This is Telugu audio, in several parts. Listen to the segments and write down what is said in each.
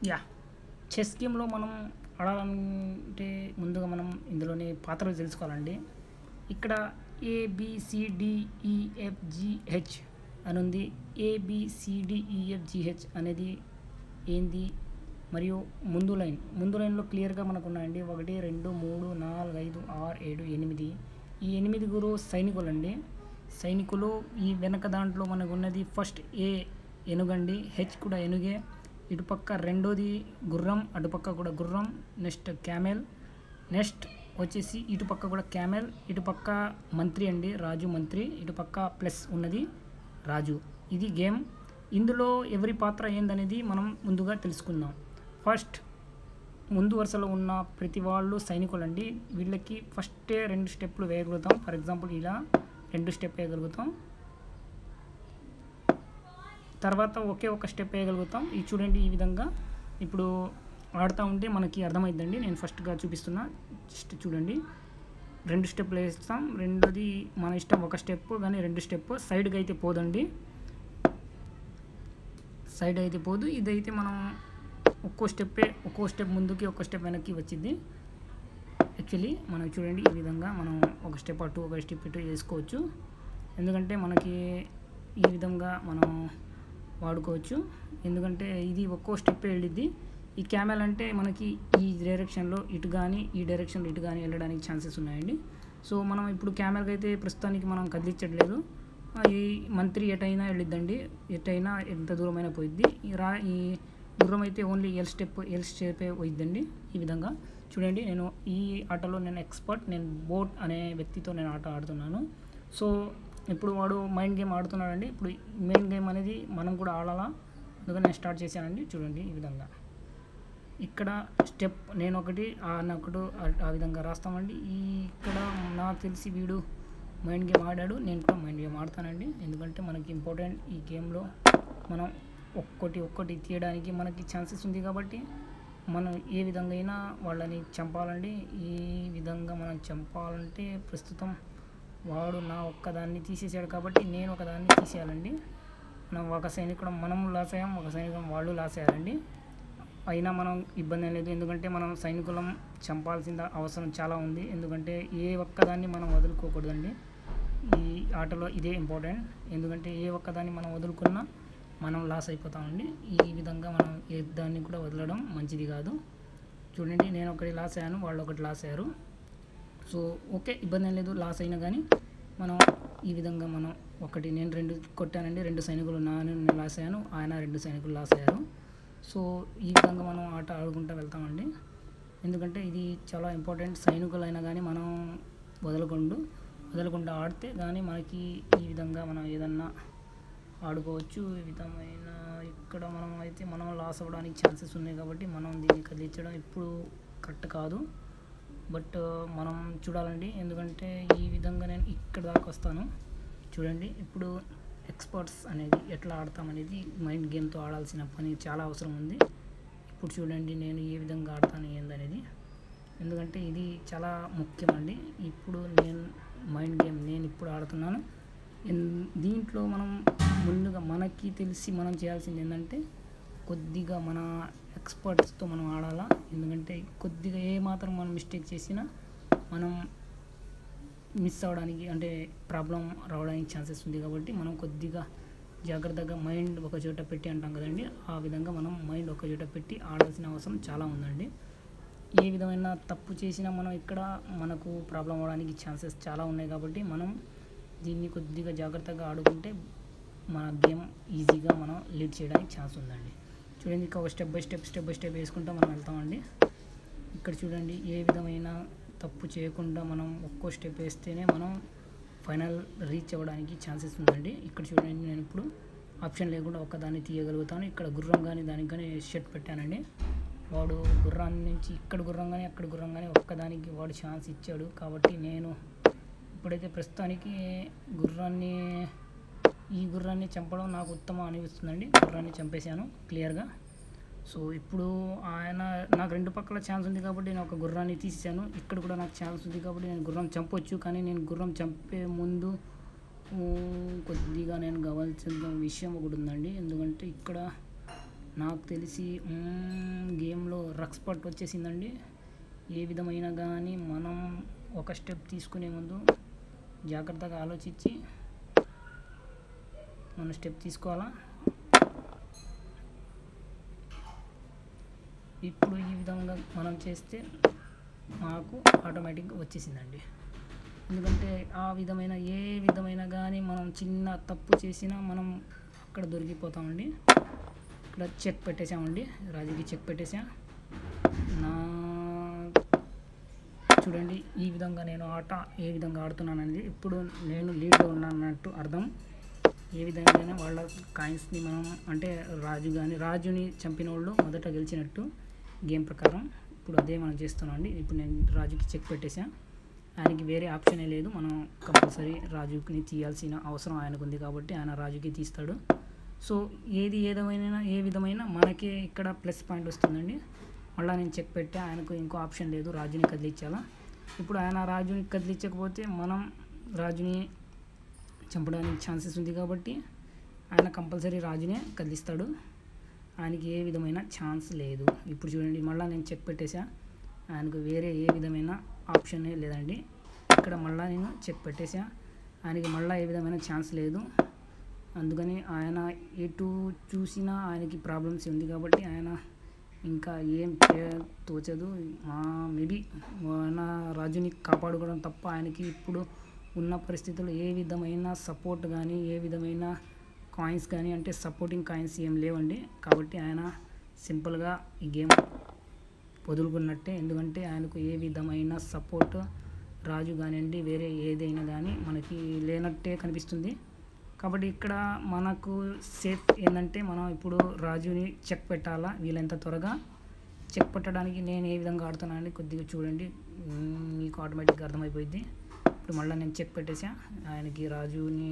యా చెస్ గేమ్లో మనం ఆడాలంటే ముందుగా మనం ఇందులోని పాత్రలు తెలుసుకోవాలండి ఇక్కడ ఏబిసిడిఈఎఫ్జిహెచ్ అని ఉంది ఏబిసిడిఈఎఫ్జిహెచ్ అనేది ఏంది మరియు ముందు లైన్ ముందు లైన్లో క్లియర్గా మనకు ఉన్నాయండి ఒకటి రెండు మూడు నాలుగు ఐదు ఆరు ఏడు ఎనిమిది ఈ ఎనిమిదిగురు సైనికులండి సైనికులు ఈ వెనక దాంట్లో మనకు ఉన్నది ఫస్ట్ ఏ ఎనుగండి హెచ్ కూడా ఎనుగే ఇటుపక్క రెండోది గుర్రం అటుపక్క కూడా గుర్రం నెక్స్ట్ క్యామెల్ నెక్స్ట్ వచ్చేసి ఇటుపక్క కూడా క్యామెల్ ఇటుపక్క మంత్రి అండి రాజు మంత్రి ఇటుపక్క ప్లస్ ఉన్నది రాజు ఇది గేమ్ ఇందులో ఎవరి పాత్ర ఏందనేది మనం ముందుగా తెలుసుకుందాం ఫస్ట్ ముందు వరుసలో ఉన్న ప్రతి వాళ్ళు సైనికులండి వీళ్ళకి ఫస్టే రెండు స్టెప్లు వేయగలుగుతాం ఫర్ ఎగ్జాంపుల్ ఇలా రెండు స్టెప్ వేయగలుగుతాం తర్వాత ఒకే ఒక స్టెప్ వేయగలుగుతాం ఇది చూడండి ఈ విధంగా ఇప్పుడు ఆడుతూ ఉంటే మనకి అర్థమైందండి నేను ఫస్ట్గా చూపిస్తున్నా జస్ట్ చూడండి రెండు స్టెప్లు వేస్తాం రెండోది మన ఇష్టం ఒక స్టెప్ కానీ రెండు స్టెప్ సైడ్కి అయితే పోదండి సైడ్ అయితే పోదు ఇదైతే మనం ఒక్కో స్టెప్పే ఒక్కో స్టెప్ ముందుకి ఒక్కో స్టెప్ వెనక్కి వచ్చింది యాక్చువల్లీ మనం చూడండి ఈ విధంగా మనం ఒక స్టెప్ అటు ఒక స్టెప్ ఇటు చేసుకోవచ్చు ఎందుకంటే మనకి ఈ విధంగా మనం వాడుకోవచ్చు ఎందుకంటే ఇది ఒక్కో స్టెప్ వెళ్ళిద్ది ఈ క్యామెల్ అంటే మనకి ఈ డైరెక్షన్లో ఇటు కానీ ఈ డైరెక్షన్లో ఇటు కానీ వెళ్ళడానికి ఛాన్సెస్ ఉన్నాయండి సో మనం ఇప్పుడు క్యామెల్కి అయితే ప్రస్తుతానికి మనం కదిలించట్లేదు ఆ, ఈ మంత్రి ఎటైనా వెళ్ళిద్దండి ఎటైనా ఎంత దూరమైనా పోయిద్ది ఈ రా ఈ గుర్రం అయితే ఓన్లీ ఎల్ స్టెప్ ఎల్ స్టెప్పే పోయిద్దండి ఈ విధంగా చూడండి నేను ఈ ఆటలో నేను ఎక్స్పర్ట్ నేను బోట్ అనే వ్యక్తితో నేను ఆట ఆడుతున్నాను సో ఇప్పుడు వాడు మైండ్ గేమ్ ఆడుతున్నాడండి ఇప్పుడు మెయిన్ గేమ్ అనేది మనం కూడా ఆడాలా అందుకని నేను స్టార్ట్ చేశానండి చూడండి ఈ విధంగా ఇక్కడ స్టెప్ నేను ఒకటి ఆయన ఒకటి ఆ- ఆ విధంగా రాస్తామండి ఈ ఇక్కడ నాకు తెలిసి వీడు మైండ్ గేమ్ ఆడాడు నేను కూడా మైండ్ గేమ్ ఆడతానండి ఎందుకంటే మనకి ఇంపార్టెంట్ ఈ గేమ్లో మనం ఒక్కటి ఒక్కటి తీయడానికి మనకి ఛాన్సెస్ ఉంది కాబట్టి మనం ఏ విధంగా అయినా వాళ్ళని చంపాలండి ఈ విధంగా మనం చంపాలంటే ప్రస్తుతం వాడు నా ఒక్కదాన్ని తీసేసాడు కాబట్టి నేను ఒకదాన్ని తీసేయాలండి మనం ఒక సైనికుడు మనం లాస్ అయ్యాం ఒక సైనికుడు వాళ్ళు లాస్ అయ్యారండి అయినా మనం ఇబ్బంది ఏం లేదు ఎందుకంటే మనం సైనికులం చంపాల్సిన అవసరం చాలా ఉంది ఎందుకంటే ఏ ఒక్కదాన్ని మనం వదులుకోకూడదండి ఈ ఆటలో ఇదే ఇంపార్టెంట్ ఎందుకంటే ఏ ఒక్కదాన్ని మనం వదులుకున్నా మనం లాస్ అయిపోతామండి ఈ విధంగా మనం ఏ దాన్ని కూడా వదలడం మంచిది కాదు చూడండి నేను ఒకటి లాస్ అయ్యాను వాళ్ళు ఒకటి లాస్ అయ్యారు సో ఓకే ఇబ్బంది ఏం లేదు లాస్ అయినా కానీ మనం ఈ విధంగా మనం ఒకటి నేను రెండు కొట్టానండి రెండు సైనికులు నా నేను లాస్ అయ్యాను ఆయన రెండు సైనికులు లాస్ అయ్యారు సో ఈ విధంగా మనం ఆట ఆడుకుంటూ వెళ్తామండి ఎందుకంటే ఇది చాలా ఇంపార్టెంట్ సైనికులైనా కానీ మనం వదలకుండా వదలకుండా ఆడితే కానీ మనకి ఈ విధంగా మనం ఏదన్నా ఆడుకోవచ్చు ఈ విధమైన ఇక్కడ మనం అయితే మనం లాస్ అవ్వడానికి ఛాన్సెస్ ఉన్నాయి కాబట్టి మనం దీన్ని కదిలించడం ఇప్పుడు కరెక్ట్ కాదు బట్ మనం చూడాలండి ఎందుకంటే ఈ విధంగా నేను ఇక్కడ దాకా వస్తాను చూడండి ఇప్పుడు ఎక్స్పర్ట్స్ అనేది ఎట్లా ఆడతామనేది మైండ్ గేమ్తో ఆడాల్సిన పని చాలా అవసరం ఉంది ఇప్పుడు చూడండి నేను ఏ విధంగా ఆడతాను ఏందనేది ఎందుకంటే ఇది చాలా ముఖ్యమండి ఇప్పుడు నేను మైండ్ గేమ్ నేను ఇప్పుడు ఆడుతున్నాను ఎన్- దీంట్లో మనం ముందుగా మనకి తెలిసి మనం చేయాల్సింది ఏంటంటే కొద్దిగా మన ఎక్స్పర్ట్స్తో మనం ఆడాలా ఎందుకంటే కొద్దిగా ఏ మాత్రం మనం మిస్టేక్ చేసినా మనం మిస్ అవ్వడానికి అంటే ప్రాబ్లం రావడానికి ఛాన్సెస్ ఉంది కాబట్టి మనం కొద్దిగా జాగ్రత్తగా మైండ్ ఒక చోట పెట్టి అంటాం కదండి ఆ విధంగా మనం మైండ్ ఒక చోట పెట్టి ఆడాల్సిన అవసరం చాలా ఉందండి ఏ విధమైన తప్పు చేసినా మనం ఇక్కడ మనకు ప్రాబ్లం అవడానికి ఛాన్సెస్ చాలా ఉన్నాయి కాబట్టి మనం దీన్ని కొద్దిగా జాగ్రత్తగా ఆడుకుంటే మన గేమ్ ఈజీగా మనం లీడ్ చేయడానికి ఛాన్స్ ఉందండి చూడండి ఇక step by step step by step వేసుకుంటూ మనం వెళ్తామండి ఇక్కడ చూడండి ఏ విధమైన తప్పు చేయకుండా మనం ఒక్కో స్టెప్ వేస్తేనే మనం ఫైనల్ రీచ్ అవ్వడానికి ఛాన్సెస్ ఉందండి ఇక్కడ చూడండి నేను ఇప్పుడు ఆప్షన్ లేకుండా ఒక్కదాన్ని తీయగలుగుతాను ఇక్కడ గుర్రం కానీ దానికి కానీ షర్ట్ పెట్టానండి వాడు గుర్రాన్ని నుంచి ఇక్కడ గుర్రం కానీ అక్కడ గుర్రం కానీ ఒక్కదానికి వాడు ఛాన్స్ ఇచ్చాడు కాబట్టి నేను ఇప్పుడైతే ప్రస్తుతానికి గుర్రాన్ని ఈ గుర్రాన్ని చంపడం నాకు ఉత్తమం అనిపిస్తుందండి గుర్రాన్ని చంపేశాను క్లియర్గా సో ఇప్పుడు ఆయన నాకు రెండు పక్కల ఛాన్స్ ఉంది కాబట్టి నేను ఒక గుర్రాన్ని తీసేసాను ఇక్కడ కూడా నాకు ఛాన్స్ ఉంది కాబట్టి నేను గుర్రం చంపొచ్చు కానీ నేను గుర్రం చంపే ముందు ఊ, కొద్దిగా నేను కావాల్సిన విషయం ఒకటి ఉందండి ఎందుకంటే ఇక్కడ నాకు తెలిసి మ్మ్, గేమ్లో రక్స్ పట్ వచ్చేసిందండి ఏ విధమైన కానీ మనం ఒక స్టెప్ తీసుకునే ముందు జాగ్రత్తగా ఆలోచించి మనం స్టెప్ తీసుకోవాలా ఇప్పుడు ఈ విధంగా మనం చేస్తే మాకు ఆటోమేటిక్గా వచ్చేసిందండి ఎందుకంటే ఆ విధమైన ఏ విధమైన కానీ మనం చిన్న తప్పు చేసినా మనం అక్కడ దొరికిపోతామండి ఇక్కడ చెక్ పెట్టేసామండి రాజుకి చెక్ పెట్టేసా నా చూడండి ఈ విధంగా నేను ఆట ఏ విధంగా ఆడుతున్నాను అనేది ఇప్పుడు నేను లీడ్లో ఉన్నానన్నట్టు అర్థం ఏ విధంగా వాళ్ళ కాయిన్స్ని మనం అంటే రాజు కానీ రాజుని చంపిన వాళ్ళు మొదట గెలిచినట్టు గేమ్ ప్రకారం ఇప్పుడు అదే మనం చేస్తున్నాం అండి ఇప్పుడు నేను రాజుకి చెక్ పెట్టేసా ఆయనకి వేరే ఆప్షనే లేదు మనం కంపల్సరీ రాజుకి తీయాల్సిన అవసరం ఆయనకు ఉంది కాబట్టి ఆయన రాజుకి తీస్తాడు సో ఏది ఏదైనా ఏ విధమైన మనకి ఇక్కడ ప్లస్ పాయింట్ వస్తుందండి మళ్ళీ నేను చెక్ పెట్టా ఆయనకు ఇంకో ఆప్షన్ లేదు రాజుని కదిలించాలా ఇప్పుడు ఆయన రాజుని కదిలించకపోతే మనం రాజుని చంపడానికి ఛాన్సెస్ ఉంది కాబట్టి ఆయన కంపల్సరీ రాజునే కదిలిస్తాడు ఆయనకి ఏ విధమైన ఛాన్స్ లేదు ఇప్పుడు చూడండి మళ్ళీ నేను చెక్ పెట్టేసా ఆయనకు వేరే ఏ విధమైన ఆప్షన్ లేదండి ఇక్కడ మళ్ళీ నేను చెక్ పెట్టేసా ఆయనకి మళ్ళీ ఏ విధమైన ఛాన్స్ లేదు అందుకని ఆయన ఎటు చూసినా ఆయనకి ప్రాబ్లమ్స్ ఉంది కాబట్టి ఆయన ఇంకా ఏం చేయ తోచదు మేబీ ఆయన రాజుని కాపాడుకోవడం తప్ప ఆయనకి ఇప్పుడు ఉన్న పరిస్థితుల్లో ఏ విధమైన సపోర్ట్ కానీ ఏ విధమైన కాయిన్స్ కానీ అంటే సపోర్టింగ్ కాయిన్స్ ఏం లేవండి కాబట్టి ఆయన సింపుల్గా ఈ గేమ్ వదులుకున్నట్టే ఎందుకంటే ఆయనకు ఏ విధమైన సపోర్ట్ రాజు కానివ్వండి వేరే ఏదైనా కానీ మనకి లేనట్టే కనిపిస్తుంది కాబట్టి ఇక్కడ మనకు సేఫ్ ఏంటంటే మనం ఇప్పుడు రాజుని చెక్ పెట్టాలా వీలైనంత త్వరగా చెక్ పెట్టడానికి నేను ఏ విధంగా ఆడుతున్నానని కొద్దిగా చూడండి మ్మ్, మీకు ఆటోమేటిక్గా అర్థమైపోయింది ఇప్పుడు మళ్ళీ నేను చెక్ పెట్టేసా ఆయనకి రాజుని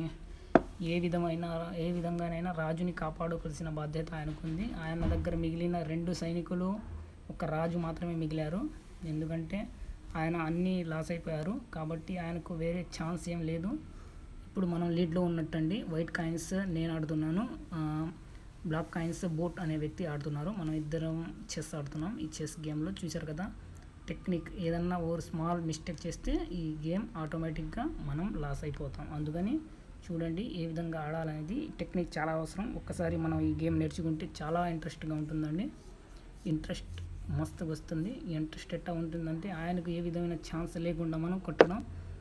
ఏ విధమైన ఏ విధంగానైనా రాజుని కాపాడుకోవాల్సిన బాధ్యత ఆయనకుంది ఆయన దగ్గర మిగిలిన రెండు సైనికులు ఒక రాజు మాత్రమే మిగిలారు ఎందుకంటే ఆయన అన్నీ లాస్ అయిపోయారు కాబట్టి ఆయనకు వేరే ఛాన్స్ ఏం లేదు ఇప్పుడు మనం లీడ్లో ఉన్నట్టండి వైట్ కాయిన్స్ నేను ఆడుతున్నాను ఆ, బ్లాక్ కాయిన్స్ బోట్ అనే వ్యక్తి ఆడుతున్నారు మనం ఇద్దరం చెస్ ఆడుతున్నాం ఈ చెస్ గేమ్లో చూశారు కదా టెక్నిక్ ఏదన్నా ఓవర్ స్మాల్ మిస్టేక్ చేస్తే ఈ గేమ్ ఆటోమేటిక్గా మనం లాస్ అయిపోతాం అందుకని చూడండి ఏ విధంగా ఆడాలనేది టెక్నిక్ చాలా అవసరం ఒక్కసారి మనం ఈ గేమ్ నేర్చుకుంటే చాలా ఇంట్రెస్ట్గా ఉంటుందండి ఇంట్రెస్ట్ మస్తుగా వస్తుంది ఇంట్రెస్ట్ ఎట్టా ఉంటుందంటే ఆయనకు ఏ విధమైన ఛాన్స్ లేకుండా మనం కొట్టడం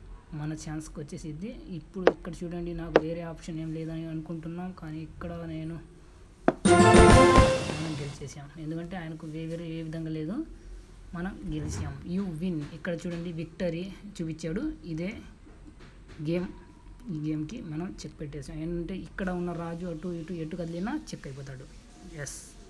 మన ఛాన్స్కి వచ్చేసిద్ది ఇప్పుడు ఇక్కడ చూడండి నాకు వేరే ఆప్షన్ ఏం లేదని అనుకుంటున్నాం కానీ ఇక్కడ నేను మనం గెలిచేసాం ఎందుకంటే ఆయనకు వేరే ఏ విధంగా లేదు మనం గెలిచాం యూ విన్ ఇక్కడ చూడండి విక్టరీ చూపించాడు ఇదే గేమ్ ఈ గేమ్కి మనం చెక్ పెట్టేసాం ఏంటంటే ఇక్కడ ఉన్న రాజు అటు ఇటు ఎటు కదిలినా చెక్ అయిపోతాడు ఎస్